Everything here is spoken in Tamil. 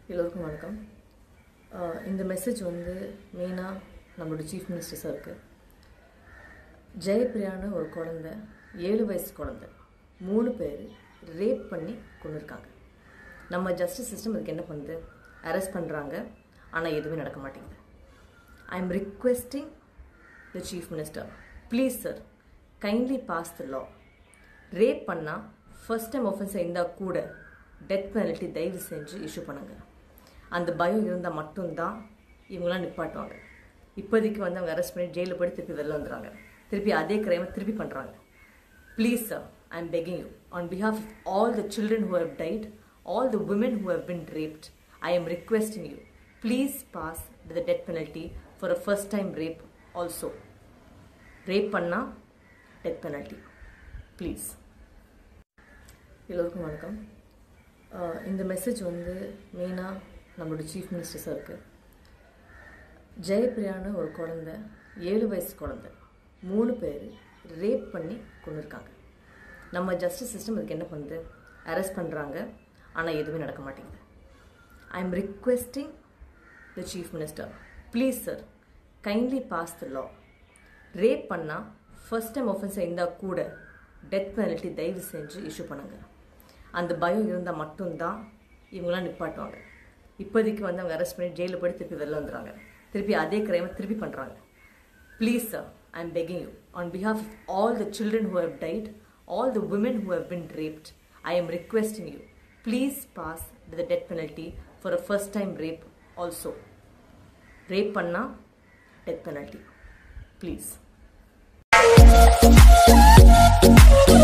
எல்லோருக்கும் வணக்கம் ஆஹ் இந்த மெசேஜ் வந்து மெயினாக நம்மளோட சீஃப் மினிஸ்டர் சாருக்கு ஜெயப்பிரியான்னு ஒரு குழந்தை ஏழு வயசு குழந்தை மூணு பேர் ரேப் பண்ணி கொண்டிருக்காங்க நம்ம ஜஸ்டிஸ் சிஸ்டம் அதுக்கு என்ன பண்ணுது அரெஸ்ட் பண்ணுறாங்க ஆனால் எதுவுமே நடக்க மாட்டேங்குது I am requesting the chief minister please sir kindly pass the law rape பண்ணால் ஃபர்ஸ்ட் டைம் ஒஃபென்ஸாக இருந்தால் கூட டெத் பெனல்ட்டி தயவு செஞ்சு இஷ்யூ பண்ணுங்க அந்த பயம் இருந்தால் மட்டும்தான் இவங்களாம் நிப்பாட்டுவாங்க இப்போதைக்கு வந்து அவங்க அரெஸ்ட் பண்ணி ஜெயிலில் போய் திருப்பி வெளில வந்துடுறாங்க திருப்பி அதே கிரைமை திருப்பி பண்ணுறாங்க please sir I am begging you on behalf of all the children who have died all the women who have been raped I am requesting you please pass the death penalty for a first time rape also rape பண்ணால் டெத் பெனல்ட்டி ப்ளீஸ் எல்லோருக்கும் வணக்கம் ஆஹ் இந்த மெசேஜ் வந்து மெயினாக நம்மளோட சீஃப் மினிஸ்டர் சாருக்கு ஜெயப்பிரியான்னு ஒரு குழந்தை ஏழு வயசு குழந்தை மூணு பேர் ரேப் பண்ணி கொண்டிருக்காங்க நம்ம ஜஸ்டிஸ் சிஸ்டம் அதுக்கு என்ன பண்ணுது அரெஸ்ட் பண்ணுறாங்க ஆனால் எதுவுமே நடக்க மாட்டேங்குது I am requesting the chief minister please sir kindly pass the law rape பண்ணால் ஃபர்ஸ்ட் டைம் ஒஃபென்ஸாக இருந்தால் கூட டெத் பெனல்ட்டி தயவு செஞ்சு இஷ்யூ பண்ணுங்க அந்த பயம் இருந்தால் மட்டும்தான் இவங்களாம் நிப்பாட்டுவாங்க இப்போதைக்கு வந்து அவங்க அரெஸ்ட் பண்ணி ஜெயிலில் போய் திருப்பி வெளில வந்துடுறாங்க திருப்பி அதே கிரைமை திருப்பி பண்ணுறாங்க please sir I am begging you on behalf of all the children who have died all the women who have been raped I am requesting you please pass the death penalty for a first time rape also rape பண்ணால் டெத் பெனல்ட்டி ப்ளீஸ்